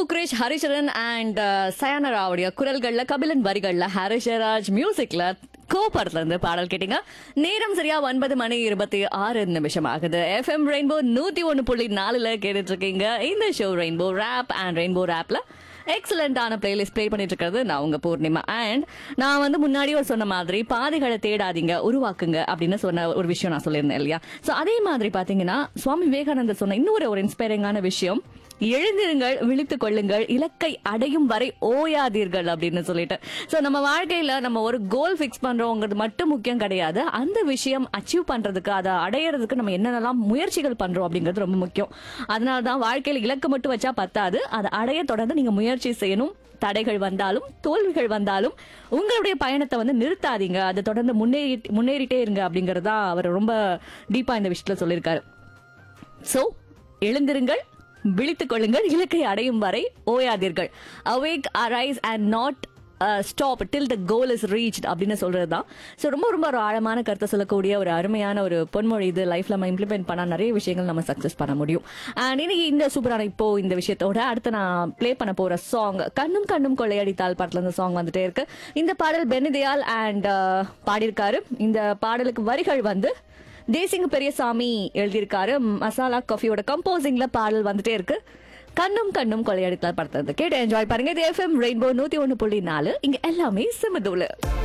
Girish Haricharan and சயானராவுடைய குரல்கள்ல கபிலன் வரிகள்ல ஹரிஷராஜ் மியூசிக்ல கோ படத்துல இருந்து பாடல் கேட்டீங்க நேரம் சரியா ஒன்பது மணி இருபத்தி ஆறு நிமிஷம் ஆகுது எஃப்எம் ரெயின்போ நூத்தி ஒன்னு புள்ளி நாலுல கேட்டுட்டு இருக்கீங்க இந்த show rainbow rap and rainbow ரேப்ல எக்ஸலண்டான பிளேலிஸ்ட் ப்ளே பண்ணிட்டு இருக்கிறது நான் உங்க பூர்ணிமா அண்ட் நான் வந்து முன்னாடி ஒரு சொன்ன மாதிரி பாதைகளை தேடாதீங்க உருவாக்குங்க அப்படின்னு சொன்ன ஒரு விஷயம் நான் சொல்லியிருந்தேன் இல்லையா சோ அதே மாதிரி பாத்தீங்கன்னா சுவாமி விவேகானந்தர் சொன்ன இன்னொரு ஒரு இன்ஸ்பைரிங்கான விஷயம் எழுந்திருங்கள் விழித்துக் கொள்ளுங்கள் இலக்கை அடையும் வரை ஓயாதீர்கள் அப்படின்னு சொல்லிட்டு சோ நம்ம வாழ்க்கையில நம்ம ஒரு கோல் ஃபிக்ஸ் பண்றோங்கிறது மட்டும் முக்கியம் கிடையாது அந்த விஷயம் அச்சீவ் பண்றதுக்கு அதை அடையறதுக்கு நம்ம என்னென்னலாம் முயற்சிகள் பண்றோம் அப்படிங்கிறது ரொம்ப முக்கியம் அதனால தான் வாழ்க்கையில இலக்கு மட்டும் வச்சா பத்தாது அதை அடைய தொடர்ந்து நீங்க முயற்சி செய்யணும் தடைகள் வந்தாலும் தோல்விகள் வந்தாலும் உங்களுடைய பயணத்தை வந்து நிறுத்தாதீங்க அதை தொடர்ந்து முன்னேறி முன்னேறிட்டே இருங்க அப்படிங்கறதா அவர் ரொம்ப டீப்பா இந்த விஷயத்துல சொல்லியிருக்காரு சோ எழுந்திருங்கள் விழித்துக் கொள்ளுங்கள் இலக்கை அடையும் வரை ஓயாதீர்கள் awake arise and not stop till the goal is reach அப்படின்னு சொல்றது தான் ஸோ ரொம்ப ரொம்ப ஒரு ஆழமான கருத்தை சொல்லக்கூடிய ஒரு அருமையான ஒரு பொன்மொழி இது லைஃப்ல நம்ம இம்ப்ளிமெண்ட் பண்ணா நிறைய விஷயங்கள் நம்ம சக்சஸ் பண்ண முடியும் அண்ட் இன்னைக்கு இந்த சூப்பரான இப்போ இந்த விஷயத்தோட அடுத்து நான் ப்ளே பண்ண போற சாங் கண்ணும் கண்ணும் கொள்ளையடித்தால் பாட்டுல இந்த சாங் வந்துட்டே இருக்கு இந்த பாடல் பெனிதயால் அண்ட் பாடியிருக்காரு இந்த பாடலுக்கு வரிகள் வந்து தேசிங்க பெரியசாமி எழுதியிருக்காரு மசாலா காஃபியோட கம்போசிங்ல பாடல் வந்துட்டே இருக்கு கண்ணும் கண்ணும் கொள்ளையடித்தால் படுத்துறது கேட்டு என்ஜாய் பாருங்க இது எஃப்எம் ரெயின்போ நூத்தி ஒன்னு புள்ளி நாலு இங்க எல்லாமே சிமதூளு